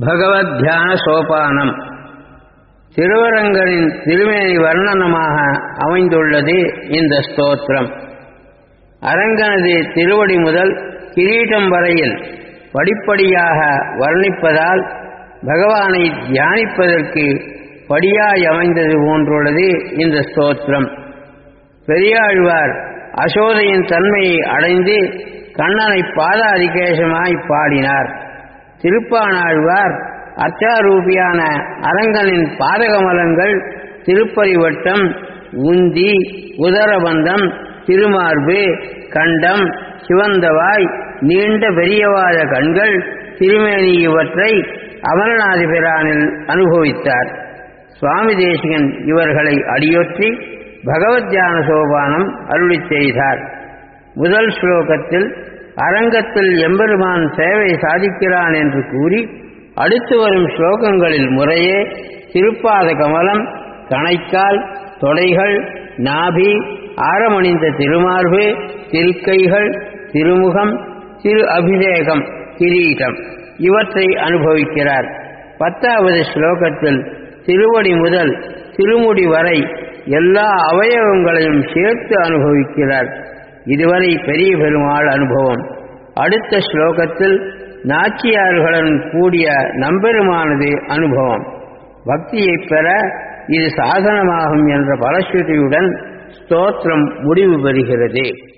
பகவத் தியான சோபானம் திருவரங்கரின் திருமேனி வர்ணனமாக அமைந்துள்ளது இந்த ஸ்தோத்திரம் அரங்கனது திருவடி முதல் கிரீட்டம் வரையில் படிப்படியாக வர்ணிப்பதால் பகவானை தியானிப்பதற்கு படியாய் அமைந்தது போன்றுள்ளது இந்த ஸ்தோத்திரம் பெரியாழ்வார் அசோதையின் தன்மையை அடைந்து கண்ணனை பாதாதிகேசமாய் பாடினார் திருப்பானாழ்வார் அச்சாரூபியான அரங்கனின் பாதகமலங்கள் திருப்பரிவட்டம் உந்தி உதரபந்தம் திருமார்பு கண்டம் சிவந்தவாய் நீண்ட பெரியவாத கண்கள் திருமேனி இவற்றை அமரநாதிபிரானில் அனுபவித்தார் சுவாமி தேசிகன் இவர்களை அடியொற்றி பகவத் தியான சோபானம் அருளி செய்தார் முதல் ஸ்லோகத்தில் அரங்கத்தில் எம்பெருமான் சேவை சாதிக்கிறான் என்று கூறி அடுத்து வரும் ஸ்லோகங்களில் முறையே திருப்பாத கமலம் கணைக்கால் தொடைகள் நாபி ஆரமணிந்த திருமார்பு திருக்கைகள் திருமுகம் திரு அபிஷேகம் கிரீட்டம் இவற்றை அனுபவிக்கிறார் பத்தாவது ஸ்லோகத்தில் திருவடி முதல் திருமுடி வரை எல்லா அவயவங்களையும் சேர்த்து அனுபவிக்கிறார் இதுவரை பெரிய பெருமாள் அனுபவம் அடுத்த ஸ்லோகத்தில் நாச்சியார்களுடன் கூடிய நம்பெருமானது அனுபவம் பக்தியை பெற இது சாதனமாகும் என்ற பலஸ்ருதியுடன் ஸ்தோத்திரம் முடிவு பெறுகிறது